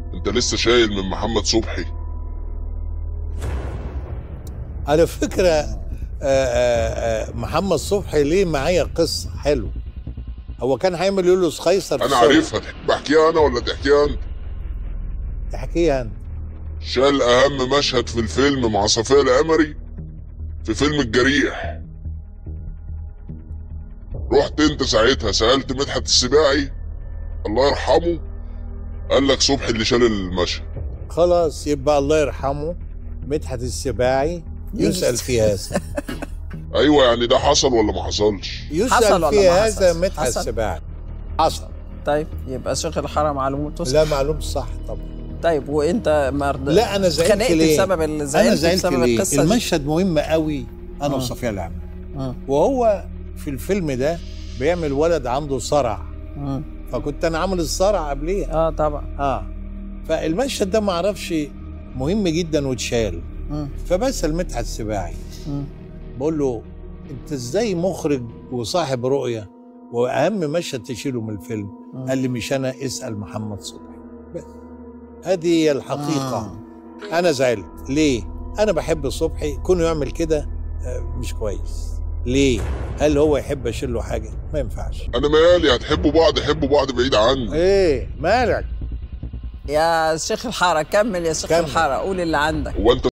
انت لسه شايل من محمد صبحي على فكرة آه، آه، آه، محمد صبحي ليه معايا قصة حلوة هو كان هيعمل يوليوس قيصر في انا الصورة. عارفها بحكيها انا ولا تحكيها انت احكيها انت شال اهم مشهد في الفيلم مع صفية العمري في فيلم الجريح رحت انت ساعتها سألت مدحت السباعي الله يرحمه قال لك صبحي اللي شال المشهد خلاص يبقى الله يرحمه مدحت السباعي يسأل في هذا ايوه يعني ده حصل ولا ما حصلش حصل يسأل ولا في ما هذا حصلش؟ مدحت حصل. السباعي حصل طيب يبقى شيخ الحاره معلومته صح لا معلوم صح طبعا طيب وانت ما رض- لا انا زعلت اتخانقت ليه بسبب ال- انا زعلت زعلت بسبب ليه القصه دي المشهد مهم قوي انا آه. وصفية العمري مم. وهو في الفيلم ده بيعمل ولد عنده صرع مم. فكنت انا عامل الصرع قبليها اه طبعا اه فالمشهد ده ما اعرفش مهم جدا واتشال مم. فبسال مدحت السباعي مم. بقول له انت ازاي مخرج وصاحب رؤيه واهم مشهد تشيله من الفيلم مم. قال لي مش انا اسال محمد صبحي بس هذه هي الحقيقه آه. انا زعلت ليه انا بحب صبحي كونه يعمل كده آه، مش كويس ليه هل هو يحب اشيل له حاجه ما ينفعش انا مالي هتحبوا بعض حبوا بعض بعيد عني ايه مالك يا شيخ الحاره كمل يا شيخ كمل. الحاره قول اللي عندك هو انت